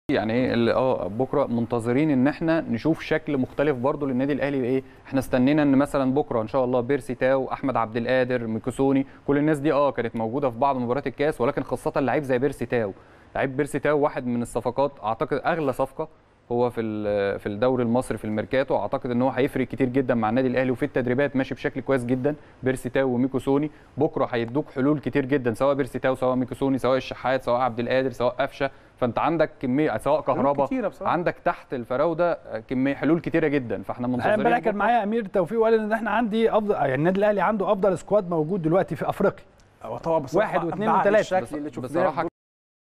يعني ايه ال- اه بكره منتظرين ان احنا نشوف شكل مختلف برضه للنادي الاهلي ايه احنا استنينا ان مثلا بكره ان شاء الله بيرسي تاو احمد عبد القادر ميكوسوني كل الناس دي اه كانت موجوده في بعض مباريات الكاس ولكن خاصه لعيب زي بيرسي تاو لعيب بيرسي تاو واحد من الصفقات اعتقد اغلى صفقه هو في ال- في الدوري المصري في الميركاتو اعتقد ان هو هيفرق كتير جدا مع النادي الاهلي وفي التدريبات ماشي بشكل كويس جدا بيرسي تاو وميكو سوني بكره هيدوك حلول كتير جدا سواء بيرسي تاو سواء ميكو سوني سواء الشحات سواء عبد القادر سواء قفشه فانت عندك كميه سواء كهربا كتيرة بصراحة. عندك تحت الفراوده كميه حلول كتيره جدا فاحنا انا منتظرين امبارح كان بكرة. معايا امير توفيق وقال ان احنا عندي افضل يعني النادي الاهلي عنده افضل سكواد موجود دلوقتي في افريقيا هو طبعا بصراحه واحد واثنين بعد وثلاثة. الشكل بص- اللي شفناه بصراحه في